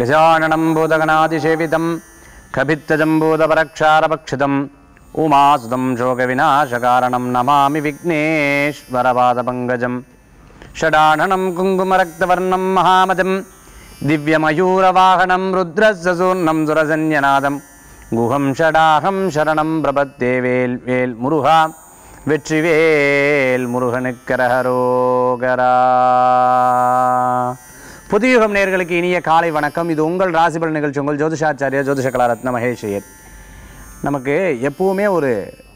गजाननं भूतगणातिसेवितं कभित्तजम्बूतपरक्षारभक्षितम् उमासुतं शोकविनाशकारणं नमामि विघ्नेश्वरपादपङ्कजं षडाननं कुङ्कुमरक्तवर्णं महामतिं दिव्यमयूरवाहनं रुद्रस्सूर्णं सुरसन्यनादं गुहं षडाहं शरणं प्रपद्ये வேல் வேல் முருகா வெற்றிவேல் முருகனுக்கரகரோகரா புதியுகம் நேர்களுக்கு இனிய காலை வணக்கம் இது உங்கள் ராசிபல் நிகழ்ச்சி உங்கள் ஜோதிஷாச்சாரியா ஜோதிஷ கலாரத்ன மகேஷ் ஐயர் நமக்கு எப்பவுமே ஒரு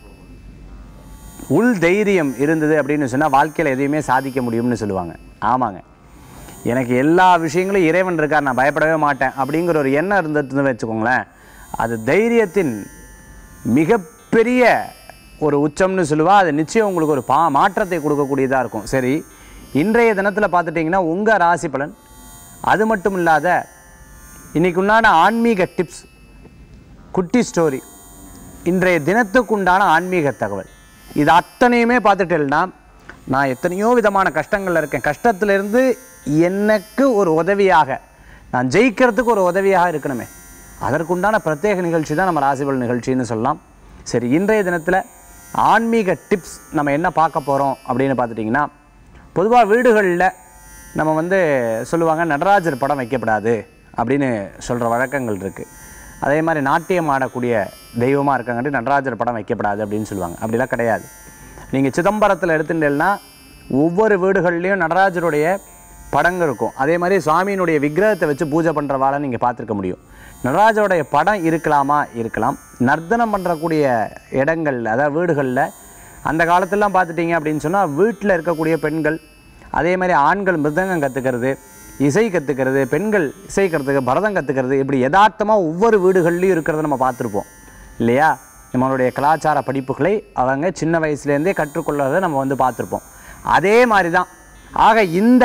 உள் தைரியம் இருந்தது அப்படின்னு சொன்னால் வாழ்க்கையில் எதையுமே சாதிக்க முடியும்னு சொல்லுவாங்க ஆமாங்க எனக்கு எல்லா விஷயங்களும் இறைவன் இருக்கார் நான் பயப்படவே மாட்டேன் அப்படிங்கிற ஒரு எண்ணம் இருந்ததுன்னு வச்சுக்கோங்களேன் அது தைரியத்தின் மிகப்பெரிய ஒரு உச்சம்னு சொல்லுவா அது நிச்சயம் உங்களுக்கு ஒரு பா மாற்றத்தை கொடுக்கக்கூடியதாக இருக்கும் சரி இன்றைய தினத்தில் பார்த்துட்டிங்கன்னா உங்கள் ராசி பலன் அது மட்டும் இல்லாத இன்னைக்கு உண்டான ஆன்மீக டிப்ஸ் குட்டி ஸ்டோரி இன்றைய தினத்துக்குண்டான ஆன்மீக தகவல் இது அத்தனையுமே பார்த்துட்டேன்னா நான் எத்தனையோ விதமான கஷ்டங்களில் இருக்கேன் கஷ்டத்திலிருந்து எனக்கு ஒரு உதவியாக நான் ஜெயிக்கிறதுக்கு ஒரு உதவியாக இருக்கணுமே அதற்குண்டான பிரத்யேக நிகழ்ச்சி தான் நம்ம ராசிபல் நிகழ்ச்சின்னு சொல்லலாம் சரி இன்றைய தினத்தில் ஆன்மீக டிப்ஸ் நம்ம என்ன பார்க்க போகிறோம் அப்படின்னு பார்த்துட்டிங்கன்னா பொதுவாக வீடுகளில் நம்ம வந்து சொல்லுவாங்க நடராஜர் படம் வைக்கப்படாது அப்படின்னு சொல்கிற வழக்கங்கள் இருக்குது அதே மாதிரி நாட்டியம் ஆடக்கூடிய தெய்வமாக இருக்காங்கட்டி நடராஜர் படம் வைக்கப்படாது அப்படின்னு சொல்லுவாங்க அப்படிலாம் கிடையாது நீங்கள் சிதம்பரத்தில் எடுத்துட்டேன்னா ஒவ்வொரு வீடுகள்லேயும் நடராஜருடைய படங்கள் இருக்கும் அதே மாதிரி சுவாமியினுடைய விக்கிரகத்தை வச்சு பூஜை பண்ணுறவாளை நீங்கள் பார்த்துருக்க முடியும் நடராஜருடைய படம் இருக்கலாமா இருக்கலாம் நர்த்தனம் பண்ணுறக்கூடிய இடங்கள் அதாவது வீடுகளில் அந்த காலத்திலலாம் பார்த்துட்டிங்க அப்படின்னு சொன்னால் வீட்டில் இருக்கக்கூடிய பெண்கள் அதே மாதிரி ஆண்கள் மிருதங்கம் கற்றுக்கிறது இசை கற்றுக்கிறது பெண்கள் இசை கற்றுக்க பரதம் கற்றுக்கிறது இப்படி யதார்த்தமாக ஒவ்வொரு வீடுகள்லையும் இருக்கிறத நம்ம பார்த்துருப்போம் இல்லையா நம்மளுடைய கலாச்சார படிப்புகளை அவங்க சின்ன வயசுலேருந்தே கற்றுக்கொள்றதை நம்ம வந்து பார்த்துருப்போம் அதே மாதிரி தான் ஆக இந்த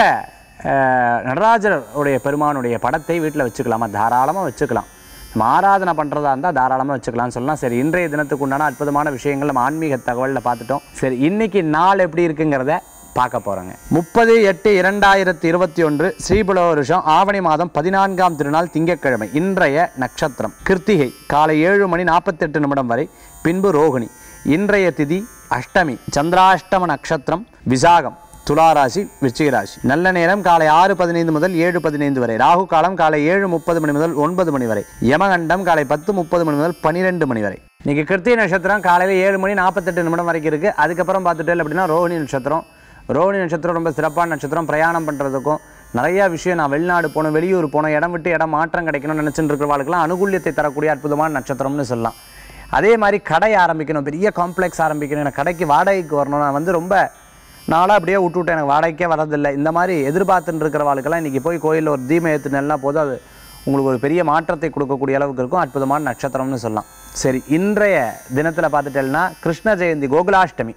அஹ், நடராஜருடைய பெருமானுடைய படத்தை வீட்டில் வச்சுக்கலாமா தாராளமாக வச்சுக்கலாம் நம்ம ஆராதனை பண்ணுறதா இருந்தால் தாராளமாக வச்சுக்கலாம்னு சொல்லலாம் சரி இன்றைய தினத்துக்கு உண்டான அற்புதமான விஷயங்கள் நம்ம ஆன்மீக தகவலில் பார்த்துட்டோம் சரி இன்னைக்கு நாள் எப்படி இருக்குங்கிறத பார்க்க போகிறோங்க முப்பது எட்டு இரண்டாயிரத்தி இருபத்தி ஒன்று ஸ்ரீபுல வருஷம் ஆவணி மாதம் பதினான்காம் திருநாள் திங்கட்கிழமை இன்றைய நட்சத்திரம் கிருத்திகை காலை ஏழு மணி நாற்பத்தெட்டு நிமிடம் வரை பின்பு ரோகிணி இன்றைய திதி அஷ்டமி சந்திராஷ்டம நட்சத்திரம் விசாகம் துளாராசி விருச்சிக ராசி நல்ல நேரம் காலை ஆறு பதினைந்து முதல் ஏழு பதினைந்து வரை ராகு காலம் காலை ஏழு முப்பது மணி முதல் ஒன்பது மணி வரை யமகண்டம் காலை பத்து முப்பது மணி முதல் பன்னிரெண்டு மணி வரை இன்னைக்கு கிருத்திகை நட்சத்திரம் காலையில் ஏழு மணி நாற்பத்தெட்டு நிமிடம் வரைக்கும் இருக்குது அதுக்கப்புறம் பார்த்துட்டு அப்படின்னா ரோஹிணி நட்சத்திரம் ரோஹிணி நட்சத்திரம் ரொம்ப சிறப்பான நட்சத்திரம் பிரயாணம் பண்ணுறதுக்கும் நிறையா விஷயம் நான் வெளிநாடு போகணும் வெளியூர் போகணும் இடம் விட்டு இடம் மாற்றம் கிடைக்கணும்னு நினச்சிட்டு இருக்கிறவர்களுக்கெல்லாம் அனுகூல்யத்தை தரக்கூடிய அற்புதமான நட்சத்திரம்னு சொல்லலாம் அதே மாதிரி கடை ஆரம்பிக்கணும் பெரிய காம்ப்ளெக்ஸ் ஆரம்பிக்கணும் எனக்கு கடைக்கு வாடகைக்கு வரணும் நான் வந்து ரொம்ப நாளாக அப்படியே விட்டு விட்டேன் எனக்கு வாடகைக்கே வரதில்லை இந்த மாதிரி எதிர்பார்த்துட்டு இருக்கிறவாளுக்கெல்லாம் இன்றைக்கி போய் கோயிலில் ஒரு தீமை ஏற்றுனா போதும் அது உங்களுக்கு ஒரு பெரிய மாற்றத்தை கொடுக்கக்கூடிய அளவுக்கு இருக்கும் அற்புதமான நட்சத்திரம்னு சொல்லலாம் சரி இன்றைய தினத்தில் பார்த்துட்டேன்னா கிருஷ்ண ஜெயந்தி கோகுலாஷ்டமி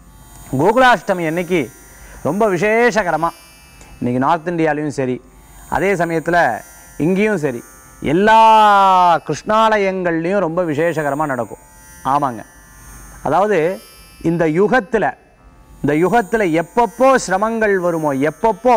கோகுலாஷ்டமி அன்னைக்கு ரொம்ப விசேஷகரமாக இன்றைக்கி நார்த் இந்தியாலையும் சரி அதே சமயத்தில் இங்கேயும் சரி எல்லா கிருஷ்ணாலயங்கள்லேயும் ரொம்ப விசேஷகரமாக நடக்கும் ஆமாங்க அதாவது இந்த யுகத்தில் இந்த யுகத்தில் எப்பப்போ சிரமங்கள் வருமோ எப்பப்போ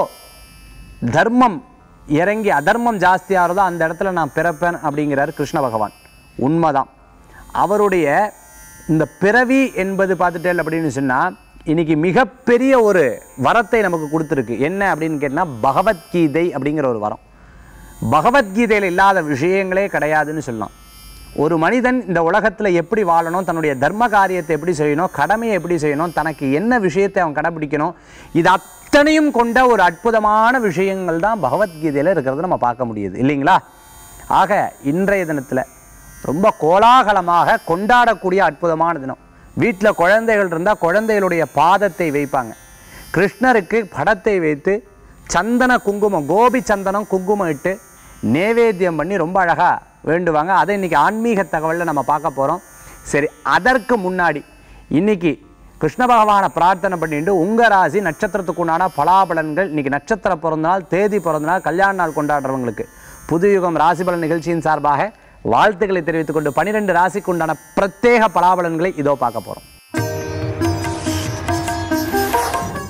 தர்மம் இறங்கி அதர்மம் ஜாஸ்தியாகிறதோ அந்த இடத்துல நான் பிறப்பேன் அப்படிங்கிறார் கிருஷ்ண பகவான் உண்மைதான் அவருடைய இந்த பிறவி என்பது பார்த்துட்டேன் அப்படின்னு சொன்னால் இன்னைக்கு மிகப்பெரிய ஒரு வரத்தை நமக்கு கொடுத்துருக்கு என்ன அப்படின்னு கேட்டால் பகவத்கீதை அப்படிங்கிற ஒரு வரம் பகவத்கீதையில் இல்லாத விஷயங்களே கிடையாதுன்னு சொல்லலாம் ஒரு மனிதன் இந்த உலகத்தில் எப்படி வாழணும் தன்னுடைய தர்ம காரியத்தை எப்படி செய்யணும் கடமையை எப்படி செய்யணும் தனக்கு என்ன விஷயத்தை அவன் கடைபிடிக்கணும் இது அத்தனையும் கொண்ட ஒரு அற்புதமான விஷயங்கள் தான் பகவத்கீதையில் இருக்கிறத நம்ம பார்க்க முடியுது இல்லைங்களா ஆக இன்றைய தினத்தில் ரொம்ப கோலாகலமாக கொண்டாடக்கூடிய அற்புதமான தினம் வீட்டில் குழந்தைகள் இருந்தால் குழந்தைகளுடைய பாதத்தை வைப்பாங்க கிருஷ்ணருக்கு படத்தை வைத்து சந்தன குங்குமம் கோபி சந்தனம் குங்குமம் இட்டு நேவேத்தியம் பண்ணி ரொம்ப அழகாக வேண்டுவாங்க அதை இன்னைக்கு ஆன்மீக தகவலில் நம்ம பார்க்க போகிறோம் சரி அதற்கு முன்னாடி இன்னைக்கு கிருஷ்ண பகவானை பிரார்த்தனை பண்ணிட்டு உங்கள் ராசி நட்சத்திரத்துக்கு உண்டான பலாபலன்கள் இன்னைக்கு நட்சத்திர பிறந்தநாள் தேதி பிறந்தநாள் கல்யாண நாள் கொண்டாடுறவங்களுக்கு புதுயுகம் ராசிபலன் நிகழ்ச்சியின் சார்பாக வாழ்த்துக்களை தெரிவித்துக் கொண்டு பனிரெண்டு ராசிக்கு உண்டான பிரத்யேக பலாபலன்களை இதோ பார்க்க போகிறோம்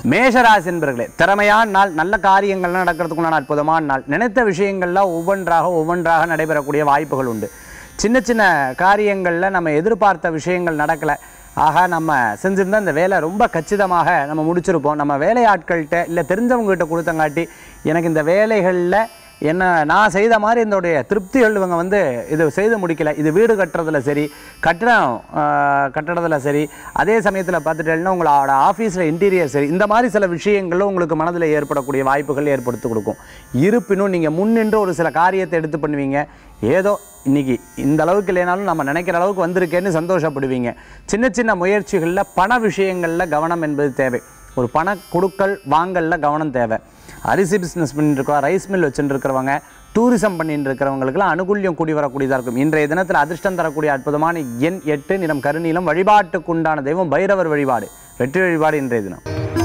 மேஷராசி என்பர்களே திறமையான நாள் நல்ல காரியங்கள்லாம் நடக்கிறதுக்குண்டான அற்புதமான நாள் நினைத்த விஷயங்கள்லாம் ஒவ்வொன்றாக ஒவ்வொன்றாக நடைபெறக்கூடிய வாய்ப்புகள் உண்டு சின்ன சின்ன காரியங்களில் நம்ம எதிர்பார்த்த விஷயங்கள் நடக்கலை ஆகா நம்ம செஞ்சிருந்தா இந்த வேலை ரொம்ப கச்சிதமாக நம்ம முடிச்சிருப்போம் நம்ம வேலையாட்கள்கிட்ட இல்லை தெரிஞ்சவங்ககிட்ட கொடுத்தங்காட்டி எனக்கு இந்த வேலைகளில் என்ன நான் செய்த மாதிரி இதோடைய திருப்திகள் இவங்க வந்து இது செய்து முடிக்கல இது வீடு கட்டுறதுல சரி கட்டிடம் ஆஹ், கட்டடத்துல சரி அதே சமயத்தில் பார்த்துட்டேன்னா உங்களோட ஆஃபீஸில் இன்டீரியர் சரி இந்த மாதிரி சில விஷயங்களும் உங்களுக்கு மனதில் ஏற்படக்கூடிய வாய்ப்புகள் ஏற்படுத்தி கொடுக்கும் இருப்பினும் நீங்கள் முன்னின்று ஒரு சில காரியத்தை எடுத்து பண்ணுவீங்க ஏதோ இன்னைக்கு இந்த அளவுக்கு இல்லைனாலும் நம்ம நினைக்கிற அளவுக்கு வந்திருக்கேன்னு சந்தோஷப்படுவீங்க சின்ன சின்ன முயற்சிகளில் பண விஷயங்களில் கவனம் என்பது தேவை ஒரு பண கொடுக்கல் வாங்கல்ல கவனம் தேவை அரிசி பிஸ்னஸ் பண்ணிட்டு இருக்கோம் ரைஸ் மில் வச்சுட்டு இருக்கிறவங்க டூரிசம் பண்ணிட்டு இருக்கிறவங்களுக்குலாம் அனுகூல்யம் கூடி வரக்கூடியதாக இருக்கும் இன்றைய தினத்தில் அதிர்ஷ்டம் தரக்கூடிய அற்புதமான எண் எட்டு நிறம் கருநீலம் வழிபாட்டுக்குண்டான தெய்வம் பைரவர் வழிபாடு வெற்றி வழிபாடு இன்றைய தினம்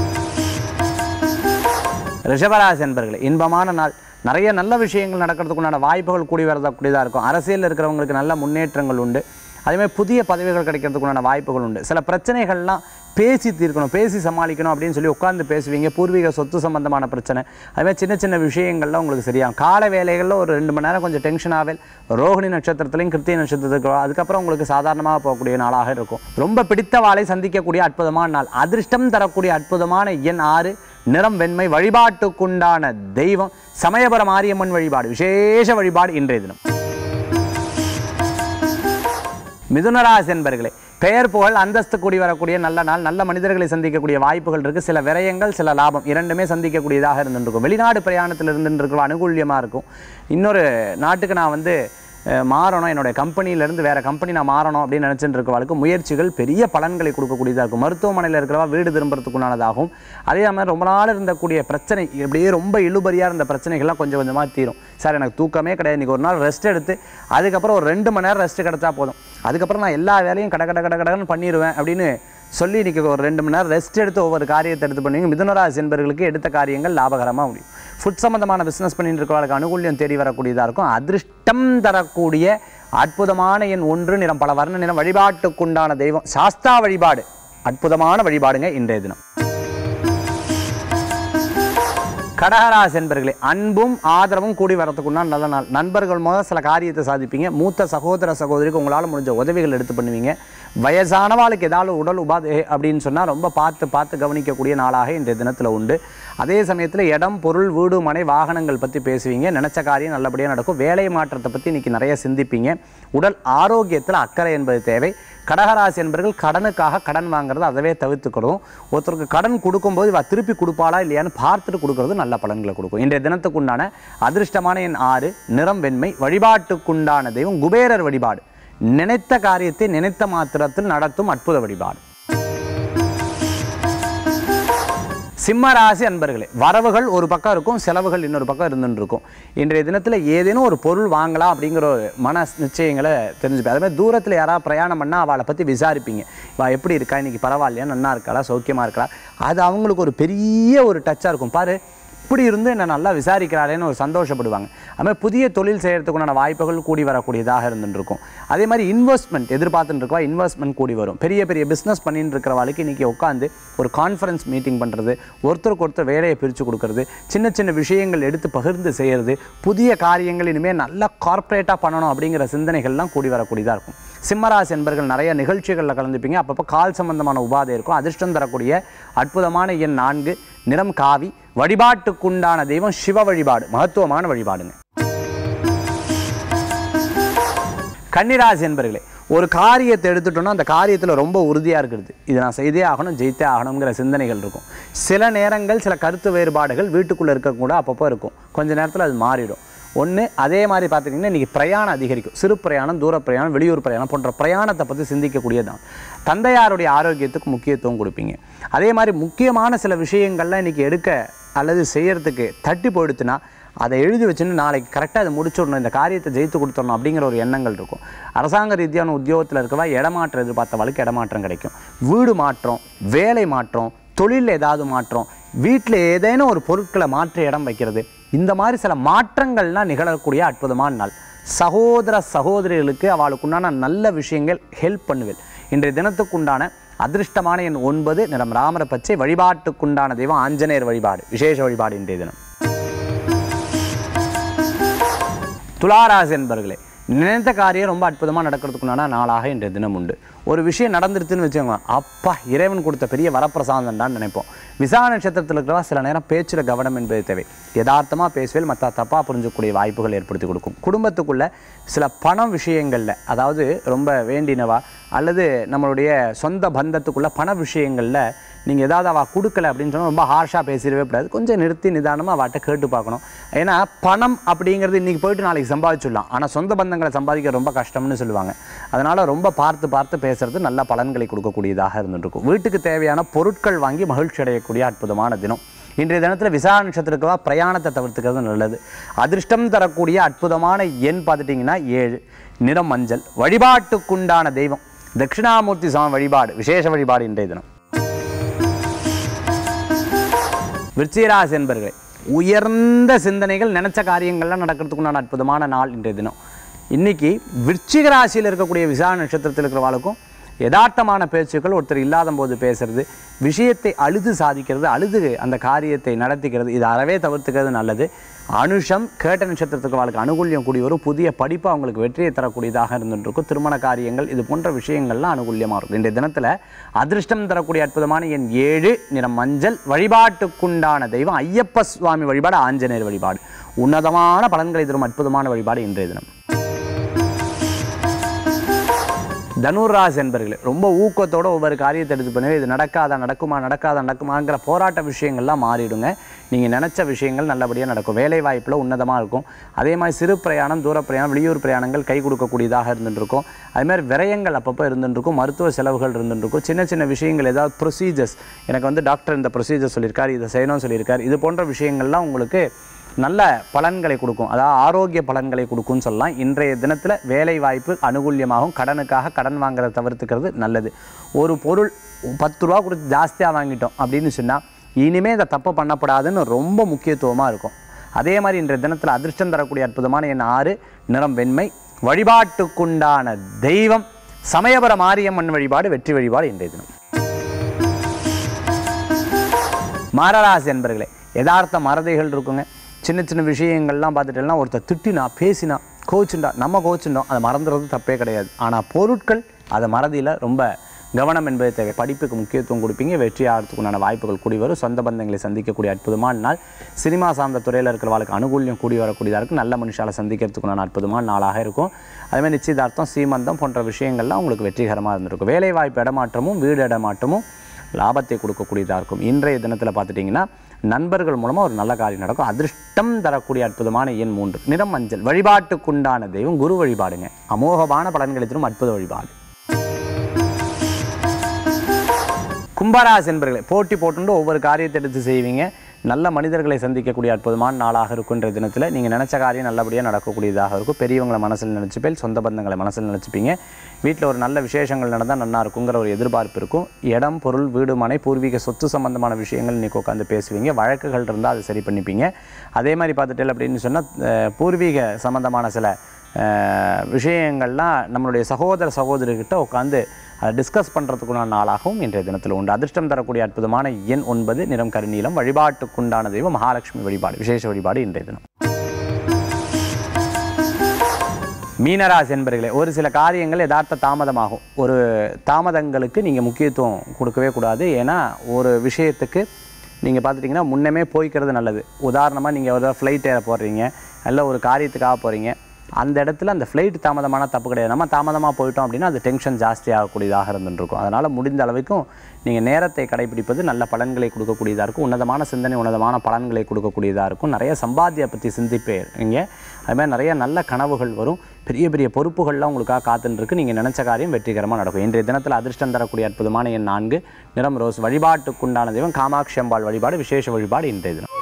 ரிஷபராசி என்பர்களே இன்பமான நாள் நிறைய நல்ல விஷயங்கள் நடக்கிறதுக்குண்டான வாய்ப்புகள் கூடி வரக்கூடியதாக இருக்கும் அரசியலில் இருக்கிறவங்களுக்கு நல்ல முன்னேற்றங்கள் உண்டு அதேமாதிரி புதிய பதவிகள் கிடைக்கிறதுக்குண்டான வாய்ப்புகள் உண்டு சில பிரச்சனைகள்லாம் பேசி தீர்க்கணும் பேசி சமாளிக்கணும் அப்படின்னு சொல்லி உட்கார்ந்து பேசுவீங்க பூர்வீக சொத்து சம்பந்தமான பிரச்சனை அதுமாதிரி சின்ன சின்ன விஷயங்கள்லாம் உங்களுக்கு சரியாகும் கால வேலைகளில் ஒரு ரெண்டு மணி நேரம் கொஞ்சம் டென்ஷனாகவே ரோஹிணி நட்சத்திரத்துலையும் கிருத்திய நட்சத்திரத்துக்கு அதுக்கப்புறம் உங்களுக்கு சாதாரணமாக போகக்கூடிய நாளாக இருக்கும் ரொம்ப பிடித்த வாளை சந்திக்கக்கூடிய அற்புதமான நாள் அதிர்ஷ்டம் தரக்கூடிய அற்புதமான எண் ஆறு நிறம் வெண்மை வழிபாட்டுக்குண்டான தெய்வம் சமயபுர மாரியம்மன் வழிபாடு விசேஷ வழிபாடு இன்றைய தினம் மிதுனராசி என்பர்களே பெயர் புகழ் அந்தஸ்து கூடி வரக்கூடிய நல்ல நாள் நல்ல மனிதர்களை சந்திக்கக்கூடிய வாய்ப்புகள் இருக்குது சில விரயங்கள் சில லாபம் இரண்டுமே சந்திக்கக்கூடியதாக இருந்துருக்கும் வெளிநாடு பிரயாணத்தில் இருந்துருக்கிற அனுகூல்யமாக இருக்கும் இன்னொரு நாட்டுக்கு நான் வந்து அஹ், மாறணும் என்னுடைய கம்பெனியிலேருந்து வேறு கம்பெனி நான் மாறணும் அப்படின்னு நினச்சிட்டு இருக்கவளுக்கு முயற்சிகள் பெரிய பலன்களை கொடுக்கக்கூடியதாக இருக்கும் மருத்துவமனையில் இருக்கிறவா வீடு திரும்புறதுக்குண்டானதாகும் அதே மாதிரி ரொம்ப நாள் இருந்தக்கூடிய பிரச்சனை இப்படியே ரொம்ப இழுபறியாக இருந்த பிரச்சனைகள்லாம் கொஞ்சம் கொஞ்சமாக தீரும் சார் எனக்கு தூக்கமே கிடையாது இன்றைக்கி ஒரு நாள் ரெஸ்ட் எடுத்து அதுக்கப்புறம் ஒரு ரெண்டு மணி நேரம் ரெஸ்ட் கிடைச்சா போதும் அதுக்கப்புறம் நான் எல்லா வேலையும் கட கட கட கடன்னு பண்ணிடுவேன் அப்படின்னு சொல்லி இன்றைக்கி ஒரு ரெண்டு மணி நேரம் ரெஸ்ட் எடுத்து ஒவ்வொரு காரியத்தை எடுத்து பண்ணுவீங்க மிதுனராசி என்பவர்களுக்கு எடுத்த காரியங்கள் லாபகரமாக முடியும் ஃபுட் சம்மந்தமான பிஸ்னஸ் பண்ணிட்டு இருக்கிறவங்களுக்கு அனுகூல்யம் தேடி வரக்கூடியதாக இருக்கும் அதிர்ஷ்டம் தரக்கூடிய அற்புதமான எண் ஒன்று நிறம் பல வர்ண நிறம் வழிபாட்டுக்குண்டான தெய்வம் சாஸ்தா வழிபாடு அற்புதமான வழிபாடுங்க இன்றைய தினம் கடகராசி என்பர்களே அன்பும் ஆதரவும் கூடி வரத்துக்குன்னா நல்ல நாள் நண்பர்கள் மூலம் சில காரியத்தை சாதிப்பீங்க மூத்த சகோதர சகோதரிக்கு உங்களால் முடிஞ்ச உதவிகள் எடுத்து பண்ணுவீங்க வயசானவாளுக்கு ஏதாவது உடல் உபாதை அப்படின்னு சொன்னால் ரொம்ப பார்த்து பார்த்து கவனிக்கக்கூடிய நாளாக இன்றைய தினத்தில் உண்டு அதே சமயத்தில் இடம் பொருள் வீடு மனை வாகனங்கள் பற்றி பேசுவீங்க நினச்ச காரியம் நல்லபடியாக நடக்கும் வேலை மாற்றத்தை பற்றி இன்றைக்கி நிறைய சிந்திப்பீங்க உடல் ஆரோக்கியத்தில் அக்கறை என்பது தேவை கடகராசி என்பவர்கள் கடனுக்காக கடன் வாங்குறது அதவே தவிர்த்துக்கணும் ஒருத்தருக்கு கடன் கொடுக்கும்போது இவ திருப்பி கொடுப்பாளா இல்லையான்னு பார்த்துட்டு கொடுக்கறது நல்ல பலன்களை கொடுக்கும் இன்றைய தினத்துக்குண்டான அதிர்ஷ்டமான எண் ஆறு நிறம் வெண்மை வழிபாட்டுக்குண்டான தெய்வம் குபேரர் வழிபாடு நினைத்த காரியத்தை நினைத்த மாத்திரத்தில் நடத்தும் அற்புத வழிபாடு சிம்ம ராசி அன்பர்களே வரவுகள் ஒரு பக்கம் இருக்கும் செலவுகள் இன்னொரு பக்கம் இருந்துட்டு இருக்கும் இன்றைய தினத்தில் ஏதேனும் ஒரு பொருள் வாங்கலாம் அப்படிங்கிற ஒரு மன நிச்சயங்களை தெரிஞ்சுப்பேன் அதே மாதிரி தூரத்தில் யாராவது பிரயாணம் பண்ணால் அவளை பற்றி விசாரிப்பீங்க வா எப்படி இருக்கா இன்னைக்கு பரவாயில்லையா நன்னா இருக்காளா சௌக்கியமாக இருக்கா அது அவங்களுக்கு ஒரு பெரிய ஒரு டச்சாக இருக்கும் பாரு இப்படி இருந்து என்னை நல்லா விசாரிக்கிறாளேன்னு ஒரு சந்தோஷப்படுவாங்க அது மாதிரி புதிய தொழில் செய்கிறதுக்குண்டான வாய்ப்புகள் கூடி வரக்கூடியதாக இருந்துட்டு இருக்கும் அதே மாதிரி இன்வெஸ்ட்மெண்ட் எதிர்பார்த்துட்டு இருக்கவா இன்வெஸ்ட்மெண்ட் கூடி வரும் பெரிய பெரிய பிஸ்னஸ் பண்ணிட்டு இருக்கிறவாளுக்கு இன்றைக்கி உட்காந்து ஒரு கான்ஃபரன்ஸ் மீட்டிங் பண்ணுறது ஒருத்தருக்கு ஒருத்தர் வேலையை பிரித்து கொடுக்கறது சின்ன சின்ன விஷயங்கள் எடுத்து பகிர்ந்து செய்கிறது புதிய காரியங்கள் இனிமேல் நல்லா கார்ப்பரேட்டாக பண்ணணும் அப்படிங்கிற சிந்தனைகள்லாம் கூடி வரக்கூடியதாக இருக்கும் சிம்மராசி என்பர்கள் நிறைய நிகழ்ச்சிகளில் கலந்துப்பீங்க அப்பப்போ கால் சம்பந்தமான உபாதை இருக்கும் அதிர்ஷ்டம் தரக்கூடிய அற்புதமான எண் நான்கு நிறம் காவி வழிபாட்டுக்குண்டான தெய்வம் சிவ வழிபாடு மகத்துவமான வழிபாடுங்க கன்னிராசி என்பர்களே ஒரு காரியத்தை எடுத்துட்டோம்னா அந்த காரியத்தில் ரொம்ப உறுதியாக இருக்கிறது இது நான் செய்தே ஆகணும் ஜெயித்தே ஆகணுங்கிற சிந்தனைகள் இருக்கும் சில நேரங்கள் சில கருத்து வேறுபாடுகள் வீட்டுக்குள்ளே இருக்கக்கூட அப்பப்போ இருக்கும் கொஞ்ச நேரத்தில் அது மாறிடும் ஒன்று அதே மாதிரி பார்த்துட்டிங்கன்னா இன்றைக்கி பிரயாணம் அதிகரிக்கும் சிறு பிரயாணம் தூர பிரயாணம் வெளியூர் பிரயாணம் போன்ற பிரயாணத்தை பற்றி சிந்திக்கக்கூடியதான் தந்தையாருடைய ஆரோக்கியத்துக்கு முக்கியத்துவம் கொடுப்பீங்க அதே மாதிரி முக்கியமான சில விஷயங்கள்லாம் இன்றைக்கி எடுக்க அல்லது செய்யறதுக்கு தட்டி போயிடுத்துன்னா அதை எழுதி வச்சுன்னு நாளைக்கு கரெக்டாக அதை முடிச்சுடணும் இந்த காரியத்தை ஜெயித்து கொடுத்துடணும் அப்படிங்கிற ஒரு எண்ணங்கள் இருக்கும் அரசாங்க ரீதியான உத்தியோகத்தில் இருக்கவா இடமாற்றம் எதிர்பார்த்தவளுக்கு இடமாற்றம் கிடைக்கும் வீடு மாற்றம் வேலை மாற்றம் தொழிலில் ஏதாவது மாற்றம் வீட்டில் ஏதேனும் ஒரு பொருட்களை மாற்றி இடம் வைக்கிறது இந்த மாதிரி சில மாற்றங்கள்லாம் நிகழக்கூடிய அற்புதமான நாள் சகோதர சகோதரிகளுக்கு அவளுக்குண்டான நல்ல விஷயங்கள் ஹெல்ப் பண்ணுவேன் இன்றைய தினத்துக்குண்டான அதிர்ஷ்டமான எண் ஒன்பது நிறம் ராமர பச்சை வழிபாட்டுக்குண்டான தெய்வம் ஆஞ்சநேயர் வழிபாடு விசேஷ வழிபாடு இன்றைய தினம் துளாராசி என்பர்களே நினைத்த காரியம் ரொம்ப அற்புதமாக நடக்கிறதுக்குண்டான நாளாக இன்றைய தினம் உண்டு ஒரு விஷயம் நடந்துருச்சுன்னு வச்சுக்கோங்க அப்பா இறைவன் கொடுத்த பெரிய வரப்பிரசாதம்டான்னு நினைப்போம் விசா நட்சத்திரத்தில் இருக்கிறவா சில நேரம் பேச்சில் கவனம் என்பது தேவை யதார்த்தமாக பேசுவேல் மற்ற தப்பாக புரிஞ்சக்கூடிய வாய்ப்புகள் ஏற்படுத்தி கொடுக்கும் குடும்பத்துக்குள்ள சில பணம் விஷயங்களில் அதாவது ரொம்ப வேண்டினவா அல்லது நம்மளுடைய சொந்த பந்தத்துக்குள்ள பண விஷயங்களில் நீங்கள் ஏதாவது அவள் கொடுக்கல அப்படின்னு சொன்னால் ரொம்ப ஹார்ஷாக பேசிடவே கூடாது கொஞ்சம் நிறுத்தி நிதானமாக அவட்ட கேட்டு பார்க்கணும் ஏன்னா பணம் அப்படிங்கிறது இன்றைக்கி போயிட்டு நாளைக்கு சம்பாதிச்சிடலாம் ஆனால் சொந்த பந்தங்களை சம்பாதிக்க ரொம்ப கஷ்டம்னு சொல்லுவாங்க அதனால் ரொம்ப பார்த்து பார்த்து பேசுறது நல்ல பலன்களை கொடுக்கக்கூடியதாக இருந்துருக்கும் வீட்டுக்கு தேவையான பொருட்கள் வாங்கி மகிழ்ச்சி அடையக்கூடிய அற்புதமான தினம் இன்றைய தினத்தில் விசா நட்சத்திரத்துக்கு பிரயாணத்தை தவிர்த்துக்கிறது நல்லது அதிர்ஷ்டம் தரக்கூடிய அற்புதமான எண் பார்த்துட்டிங்கன்னா ஏழு நிறம் மஞ்சள் வழிபாட்டுக்குண்டான தெய்வம் தட்சிணாமூர்த்தி சுவாமி வழிபாடு விசேஷ வழிபாடு இன்றைய தினம் விருச்சிகராசி என்பர்களே உயர்ந்த சிந்தனைகள் நினைச்ச காரியங்கள்லாம் நடக்கிறதுக்குண்டான அற்புதமான நாள் இன்றைய தினம் இன்னைக்கு விருச்சிக ராசியில் இருக்கக்கூடிய விசா நட்சத்திரத்தில் இருக்கிறவாளுக்கும் யதார்த்தமான பேச்சுக்கள் ஒருத்தர் இல்லாத போது பேசுறது விஷயத்தை அழுது சாதிக்கிறது அழுது அந்த காரியத்தை நடத்திக்கிறது இது அறவே தவிர்த்துக்கிறது நல்லது அனுஷம் கேட்ட நட்சத்திரத்துக்கு வாழ்க்கை அனுகூல்யம் கூடி வரும் புதிய படிப்பு அவங்களுக்கு வெற்றியை தரக்கூடியதாக இருந்துருக்கும் திருமண காரியங்கள் இது போன்ற விஷயங்கள்லாம் அனுகூல்யமாக இருக்கும் இன்றைய தினத்தில் அதிர்ஷ்டம் தரக்கூடிய அற்புதமான என் ஏழு நிறம் மஞ்சள் வழிபாட்டுக்குண்டான தெய்வம் ஐயப்ப சுவாமி வழிபாடு ஆஞ்சநேயர் வழிபாடு உன்னதமான பலன்களை தரும் அற்புதமான வழிபாடு இன்றைய தினம் தனுராஸ் என்பர்களே ரொம்ப ஊக்கத்தோட ஒவ்வொரு காரியத்தை எடுத்து பண்ணுங்க இது நடக்காதா நடக்குமா நடக்காதா நடக்குமாங்கிற போராட்ட விஷயங்கள்லாம் மாறிடுங்க நீங்கள் நினச்ச விஷயங்கள் நல்லபடியாக நடக்கும் வேலை வாய்ப்பில் உன்னதமாக இருக்கும் அதே மாதிரி சிறு பிரயாணம் தூர பிரயாணம் வெளியூர் பிரயாணங்கள் கை கொடுக்கக்கூடியதாக இருந்துருக்கும் அதே மாதிரி விரயங்கள் அப்பப்போ இருந்துருக்கும் மருத்துவ செலவுகள் இருந்துருக்கும் சின்ன சின்ன விஷயங்கள் ஏதாவது ப்ரொசீஜர்ஸ் எனக்கு வந்து டாக்டர் இந்த ப்ரொசீஜர் சொல்லியிருக்கார் இதை செய்யணும்னு சொல்லியிருக்கார் இது போன்ற விஷயங்கள்லாம் உங்களுக்கு நல்ல பலன்களை கொடுக்கும் அதாவது ஆரோக்கிய பலன்களை கொடுக்கும்னு சொல்லலாம் இன்றைய தினத்தில் வேலை வாய்ப்பு அனுகூல்யமாகும் கடனுக்காக கடன் வாங்குறத தவிர்த்துக்கிறது நல்லது ஒரு பொருள் பத்து ரூபா கொடுத்து ஜாஸ்தியாக வாங்கிட்டோம் அப்படின்னு சொன்னால் இனிமேல் இந்த தப்பு பண்ணப்படாதுன்னு ரொம்ப முக்கியத்துவமாக இருக்கும் அதே மாதிரி இன்றைய தினத்தில் அதிர்ஷ்டம் தரக்கூடிய அற்புதமான என் ஆறு நிறம் வெண்மை வழிபாட்டுக்குண்டான தெய்வம் சமயபுர மாரியம்மன் வழிபாடு வெற்றி வழிபாடு இன்றைய தினம் மாரராசி என்பர்களே யதார்த்த மறதைகள் இருக்குங்க சின்ன சின்ன விஷயங்கள்லாம் பார்த்துட்டேன்னா ஒருத்தர் திட்டினா பேசினா கோச்சுண்டா நம்ம கோச்சுண்டோம் அதை மறந்துறது தப்பே கிடையாது ஆனால் பொருட்கள் அதை மறதியில் ரொம்ப கவனம் என்பது தேவை படிப்புக்கு முக்கியத்துவம் கொடுப்பீங்க வெற்றி ஆகிறதுக்குண்டான வாய்ப்புகள் கூடி வரும் சொந்த பந்தங்களை சந்திக்கக்கூடிய அற்புதமான நாள் சினிமா சார்ந்த துறையில் இருக்கிறவங்களுக்கு அனுகூல்யம் கூடி வரக்கூடியதாக இருக்கும் நல்ல மனுஷால சந்திக்கிறதுக்குண்டான அற்புதமான நாளாக இருக்கும் அதேமாதிரி நிச்சயதார்த்தம் சீமந்தம் போன்ற விஷயங்கள்லாம் உங்களுக்கு வெற்றிகரமாக இருந்திருக்கும் வேலை வாய்ப்பு இடமாற்றமும் வீடு இடமாற்றமும் லாபத்தை கொடுக்கக்கூடியதாக இருக்கும் இன்றைய தினத்தில் பார்த்துட்டிங்கன்னா நண்பர்கள் மூலமாக ஒரு நல்ல காரியம் நடக்கும் அதிர்ஷ்டம் தரக்கூடிய அற்புதமான எண் மூன்று நிறம் மஞ்சள் வழிபாட்டுக்குண்டான தெய்வம் குரு வழிபாடுங்க அமோகமான பலன்களை தரும் அற்புத வழிபாடு கும்பராசி என்பர்களே போட்டி போட்டுண்டு ஒவ்வொரு காரியத்தை எடுத்து செய்வீங்க நல்ல மனிதர்களை சந்திக்கக்கூடிய அற்புதமான நாளாக இருக்குன்ற தினத்தில் நீங்கள் நினச்ச காரியம் நல்லபடியாக நடக்கக்கூடியதாக இருக்கும் பெரியவங்களை மனசில் நினச்சிப்பேல் சொந்த பந்தங்களை மனசில் நினச்சிப்பீங்க வீட்டில் ஒரு நல்ல விசேஷங்கள் நடந்தால் நல்லா இருக்குங்கிற ஒரு எதிர்பார்ப்பு இருக்கும் இடம் பொருள் வீடு மனை பூர்வீக சொத்து சம்பந்தமான விஷயங்கள் இன்றைக்கி உட்காந்து பேசுவீங்க வழக்குகள் இருந்தால் அதை சரி பண்ணிப்பீங்க அதே மாதிரி பார்த்துட்டேன் அப்படின்னு சொன்னால் பூர்வீக சம்பந்தமான சில அஹ், விஷயங்கள்லாம் நம்மளுடைய சகோதர சகோதரிகிட்ட உட்காந்து அதை டிஸ்கஸ் பண்ணுறதுக்குண்டான நாளாகவும் இன்றைய தினத்தில் உண்டு அதிர்ஷ்டம் தரக்கூடிய அற்புதமான எண் ஒன்பது நிறம் கருநீலம் வழிபாட்டுக்குண்டான தெய்வம் மகாலட்சுமி வழிபாடு விசேஷ வழிபாடு இன்றைய தினம் மீனராசி என்பர்களே ஒரு சில காரியங்கள் யதார்த்த தாமதமாகும் ஒரு தாமதங்களுக்கு நீங்கள் முக்கியத்துவம் கொடுக்கவே கூடாது ஏன்னா ஒரு விஷயத்துக்கு நீங்கள் பார்த்துட்டிங்கன்னா முன்னமே போய்க்கிறது நல்லது உதாரணமாக நீங்கள் ஒரு ஃப்ளைட் ஏற போடுறீங்க இல்லை ஒரு காரியத்துக்காக போகிறீங்க அந்த இடத்துல அந்த ஃப்ளைட் தாமதமான தப்பு கிடையாது நம்ம தாமதமாக போயிட்டோம் அப்படின்னா அது டென்ஷன் ஜாஸ்தி ஆகக்கூடியதாக இருந்துருக்கும் அதனால் முடிந்த அளவுக்கும் நீங்கள் நேரத்தை கடைபிடிப்பது நல்ல பலன்களை கொடுக்கக்கூடியதாக இருக்கும் உன்னதமான சிந்தனை உன்னதமான பலன்களை கொடுக்கக்கூடியதாக இருக்கும் நிறைய சம்பாத்திய பற்றி சிந்திப்பீங்க அது மாதிரி நிறைய நல்ல கனவுகள் வரும் பெரிய பெரிய பொறுப்புகள்லாம் உங்களுக்காக காத்துன்னு இருக்கு நீங்கள் நினச்ச காரியம் வெற்றிகரமாக நடக்கும் இன்றைய தினத்தில் அதிர்ஷ்டம் தரக்கூடிய அற்புதமான எண் நான்கு நிறம் ரோஸ் வழிபாட்டுக்குண்டான தெய்வம் காமாட்சி அம்பாள் வழிபாடு விசேஷ வழிபாடு இன்றைய தினம்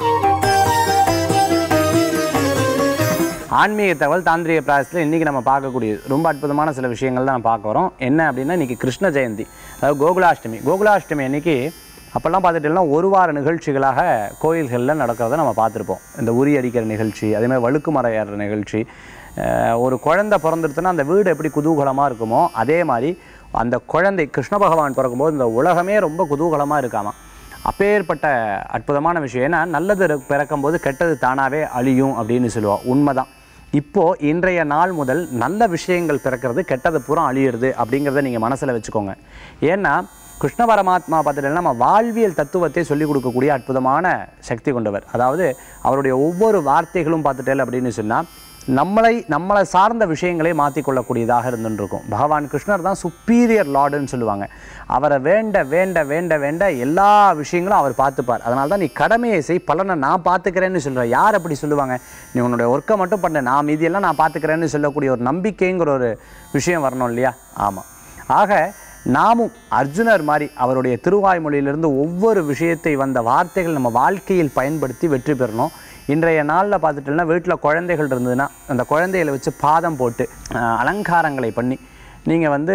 ஆன்மீக தகவல் தாந்திரிக பிராயசத்தில் இன்றைக்கி நம்ம பார்க்கக்கூடியது ரொம்ப அற்புதமான சில விஷயங்கள் தான் நம்ம பார்க்க வரோம் என்ன அப்படின்னா இன்றைக்கி கிருஷ்ண ஜெயந்தி அதாவது கோகுலாஷ்டமி கோகுலாஷ்டமி அன்னைக்கு அப்போல்லாம் பார்த்துட்டோம்னா ஒரு வார நிகழ்ச்சிகளாக கோயில்களில் நடக்கிறத நம்ம பார்த்துருப்போம் இந்த உரி அடிக்கிற நிகழ்ச்சி அதே மாதிரி வழுக்கு மரம் ஏறுற நிகழ்ச்சி அஹ் ஒரு குழந்தை பிறந்துடுச்சுன்னா அந்த வீடு எப்படி குதூகலமாக இருக்குமோ அதே மாதிரி அந்த குழந்தை கிருஷ்ண பகவான் பிறக்கும்போது இந்த உலகமே ரொம்ப குதூகலமாக இருக்காமா அப்பேற்பட்ட அற்புதமான விஷயம் ஏன்னா நல்லது இரு- பிறக்கும்போது கெட்டது தானாகவே அழியும் அப்படின்னு சொல்லுவோம் உண்மைதான் இப்போ இன்றைய நாள் முதல் நல்ல விஷயங்கள் பிறக்கிறது கெட்டது பூரா அழியிறது அப்படிங்கிறத நீங்கள் மனசில் வச்சுக்கோங்க ஏன்னா கிருஷ்ண பரமாத்மா பார்த்துட்டீங்கன்னா நம்ம வாழ்வியல் தத்துவத்தை சொல்லிக் கொடுக்கக்கூடிய அற்புதமான சக்தி கொண்டவர் அதாவது அவருடைய ஒவ்வொரு வார்த்தைகளும் பார்த்துட்டேன் அப்படின்னு சொன்னால் நம்மளை நம்மளை சார்ந்த விஷயங்களை மாற்றிக்கொள்ளக்கூடியதாக இருந்துருக்கும் பகவான் கிருஷ்ணர் தான் சுப்பீரியர் லார்டுன்னு சொல்லுவாங்க அவரை வேண்ட வேண்ட வேண்ட வேண்ட எல்லா விஷயங்களும் அவர் பார்த்துப்பார் அதனால தான் நீ கடமையை செய் பலனை நான் பார்த்துக்கிறேன்னு சொல்கிற யார் அப்படி சொல்லுவாங்க நீ உன்னுடைய ஒர்க்கை மட்டும் பண்ண நான் மீதியெல்லாம் நான் பார்த்துக்கிறேன்னு சொல்லக்கூடிய ஒரு நம்பிக்கைங்கிற ஒரு விஷயம் வரணும் இல்லையா ஆமாம் ஆக நாமும் அர்ஜுனர் மாதிரி அவருடைய திருவாய்மொழியிலிருந்து ஒவ்வொரு விஷயத்தை வந்த வார்த்தைகள் நம்ம வாழ்க்கையில் பயன்படுத்தி வெற்றி பெறணும் இன்றைய நாளில் பார்த்துட்டோம்னா வீட்டில் குழந்தைகள் இருந்ததுன்னா அந்த குழந்தைகளை வச்சு பாதம் போட்டு அஹ், அலங்காரங்களை பண்ணி நீங்கள் வந்து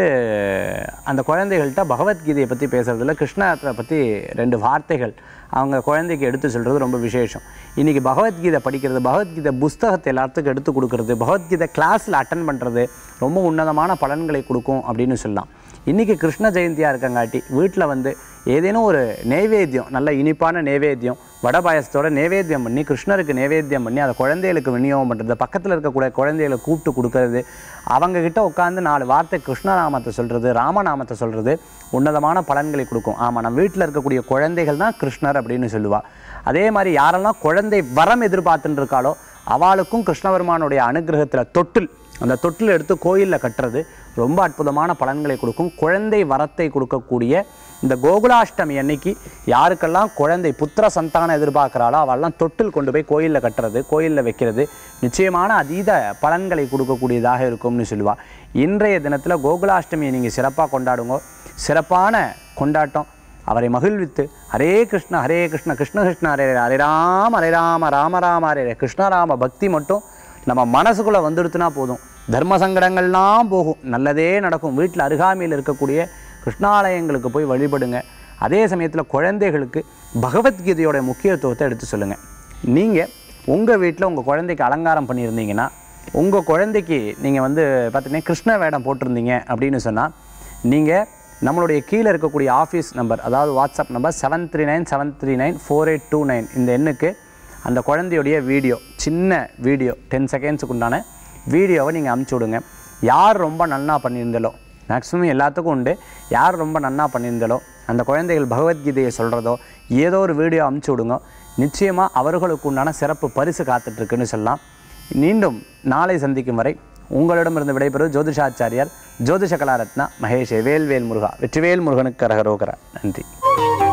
அந்த குழந்தைகள்கிட்ட பகவத்கீதையை பற்றி பேசுகிறதுல கிருஷ்ணத்தை பற்றி ரெண்டு வார்த்தைகள் அவங்க குழந்தைக்கு எடுத்து சொல்கிறது ரொம்ப விசேஷம் இன்றைக்கி பகவத்கீதை படிக்கிறது பகவத்கீதை புஸ்தகத்தை எல்லாத்துக்கும் எடுத்து கொடுக்கறது பகவத்கீதை கிளாஸில் அட்டன் பண்ணுறது ரொம்ப உன்னதமான பலன்களை கொடுக்கும் அப்படின்னு சொல்லலாம் இன்றைக்கி கிருஷ்ண ஜெயந்தியாக இருக்கங்காட்டி வீட்டில் வந்து ஏதேனும் ஒரு நைவேத்தியம் நல்ல இனிப்பான நைவேத்தியம் வடை பாயசத்தோட நைவேத்தியம் பண்ணி கிருஷ்ணருக்கு நைவேத்தியம் பண்ணி அதை குழந்தைகளுக்கு விநியோகம் பண்ணுறது பக்கத்தில் இருக்கக்கூடிய குழந்தைகளை கூப்பிட்டு கொடுக்கறது அவங்க கிட்ட உட்காந்து நாலு வார்த்தை கிருஷ்ணநாமத்தை சொல்கிறது ராமநாமத்தை சொல்கிறது உன்னதமான பலன்களை கொடுக்கும் ஆமாம் நம்ம வீட்டில் இருக்கக்கூடிய குழந்தைகள் தான் கிருஷ்ணர் அப்படின்னு சொல்லுவா அதே மாதிரி யாரெல்லாம் குழந்தை வரம் எதிர்பார்த்துட்டு இருக்காளோ அவளுக்கும் கிருஷ்ணபெருமானுடைய அனுகிரகத்தில் தொட்டில் அந்த தொட்டில் எடுத்து கோயிலில் கட்டுறது ரொம்ப அற்புதமான பலன்களை கொடுக்கும் குழந்தை வரத்தை கொடுக்கக்கூடிய இந்த கோகுலாஷ்டமி அன்னைக்கு யாருக்கெல்லாம் குழந்தை புத்திர சந்தானம் எதிர்பார்க்குறாளோ அவெல்லாம் தொட்டில் கொண்டு போய் கோயிலில் கட்டுறது கோயிலில் வைக்கிறது நிச்சயமான அதீத பலன்களை கொடுக்கக்கூடியதாக இருக்கும்னு சொல்லுவா இன்றைய தினத்தில் கோகுலாஷ்டமியை நீங்கள் சிறப்பாக கொண்டாடுங்க சிறப்பான கொண்டாட்டம் அவரை மகிழ்வித்து ஹரே கிருஷ்ண ஹரே கிருஷ்ண கிருஷ்ண கிருஷ்ண ஹரே ஹரே, ஹரே ராம ஹரே ராம ராம ராம ஹரே ஹரே கிருஷ்ணராம பக்தி மட்டும் நம்ம மனசுக்குள்ளே வந்துடுத்துனா போதும் தர்ம சங்கடங்கள்லாம் போகும் நல்லதே நடக்கும் வீட்டில் அருகாமையில் இருக்கக்கூடிய கிருஷ்ணாலயங்களுக்கு போய் வழிபடுங்க அதே சமயத்தில் குழந்தைகளுக்கு பகவத்கீதையோட முக்கியத்துவத்தை எடுத்து சொல்லுங்கள் நீங்கள் உங்கள் வீட்டில் உங்கள் குழந்தைக்கு அலங்காரம் பண்ணியிருந்தீங்கன்னா உங்கள் குழந்தைக்கு நீங்கள் வந்து பார்த்தீங்கன்னா கிருஷ்ண வேடம் போட்டிருந்தீங்க அப்படின்னு சொன்னால் நீங்கள் நம்மளுடைய கீழே இருக்கக்கூடிய ஆஃபீஸ் நம்பர் அதாவது WhatsApp number seven three nine seven three nine four eight two nine இந்த எண்ணுக்கு அந்த குழந்தையுடைய வீடியோ சின்ன வீடியோ டென் செகண்ட்ஸுக்கு உண்டான வீடியோவை நீங்கள் அமுச்சு விடுங்க யார் ரொம்ப நன்னா பண்ணியிருந்தாலோ மேக்ஸிமம் எல்லாத்துக்கும் உண்டு யார் ரொம்ப நன்னா பண்ணியிருந்தாலோ அந்த குழந்தைகள் பகவத்கீதையை சொல்கிறதோ ஏதோ ஒரு வீடியோ அமுச்சு விடுங்க நிச்சயமாக அவர்களுக்கு உண்டான சிறப்பு பரிசு காத்துட்ருக்குன்னு சொல்லலாம் மீண்டும் நாளை சந்திக்கும் வரை உங்களிடமிருந்து விடைபெறும் ஜோதிஷாச்சாரியார் ஜோதிஷ கலாரத்னா மகேஷ் வேல்வேல் முருகா வெற்றிவேல் முருகனுக்கு கரகரோகரா நன்றி